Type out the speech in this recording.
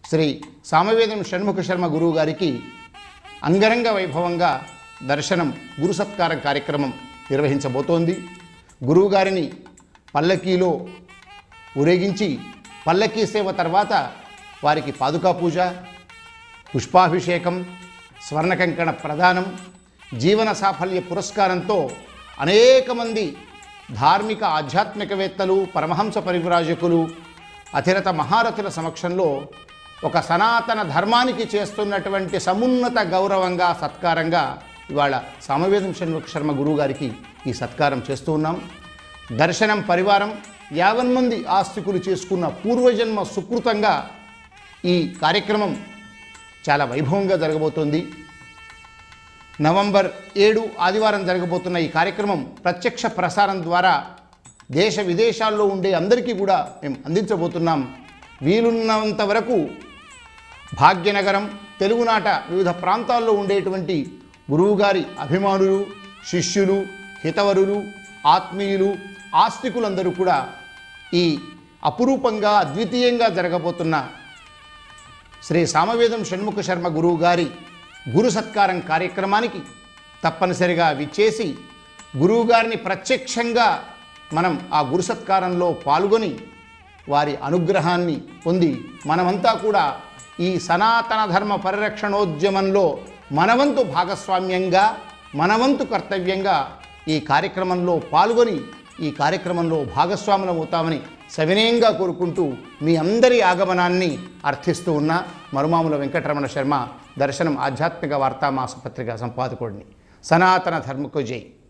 శ్రీ సామవేదం షణ్ముఖ శర్మ గురువు గారికి అంగరంగ వైభవంగా దర్శనం గురు సత్కారం కార్యక్రమం నిర్వహించబోతోంది గురువుగారిని పల్లకీలో ఊరేగించి పల్లకీ సేవ తర్వాత వారికి పాదుకా పూజ పుష్పాభిషేకం స్వర్ణకంకణ ప్రదానం జీవన సాఫల్య పురస్కారంతో అనేక మంది ధార్మిక ఆధ్యాత్మికవేత్తలు పరమహంస పరివ్రాజకులు అతిరత మహారథుల సమక్షంలో ఒక సనాతన ధర్మానికి చేస్తున్నటువంటి సమున్నత గౌరవంగా సత్కారంగా ఇవాళ సామవేదం షణ్ముఖ శర్మ గురువు గారికి ఈ సత్కారం చేస్తూ ఉన్నాం దర్శనం పరివారం యావన్ మంది ఆస్తికులు చేసుకున్న పూర్వజన్మ సుకృతంగా ఈ కార్యక్రమం చాలా వైభవంగా జరగబోతోంది నవంబర్ ఏడు ఆదివారం జరగబోతున్న ఈ కార్యక్రమం ప్రత్యక్ష ప్రసారం ద్వారా దేశ విదేశాల్లో ఉండే అందరికీ కూడా మేము అందించబోతున్నాం వీలున్నంత వరకు భాగ్యనగరం తెలుగునాట వివిధ ప్రాంతాల్లో ఉండేటువంటి గురువుగారి అభిమానులు శిష్యులు హితవరులు ఆత్మీయులు ఆస్తికులందరూ కూడా ఈ అపురూపంగా అద్వితీయంగా జరగబోతున్న శ్రీ సామవేదం షణ్ముఖ శర్మ గురువు గారి గురు సత్కారం కార్యక్రమానికి తప్పనిసరిగా విచ్చేసి గురువుగారిని ప్రత్యక్షంగా మనం ఆ గురు సత్కారంలో పాల్గొని వారి అనుగ్రహాన్ని పొంది మనమంతా కూడా ఈ సనాతన ధర్మ పరిరక్షణోద్యమంలో మనవంతు భాగస్వామ్యంగా మనవంతు కర్తవ్యంగా ఈ కార్యక్రమంలో పాల్గొని ఈ కార్యక్రమంలో భాగస్వాములం అవుతామని సవినయంగా కోరుకుంటూ మీ అందరి ఆగమనాన్ని అర్థిస్తూ ఉన్న మరుమాముల వెంకటరమణ శర్మ దర్శనం ఆధ్యాత్మిక వార్తా మాసపత్రిక సంపాదకుడిని సనాతన ధర్మకు జై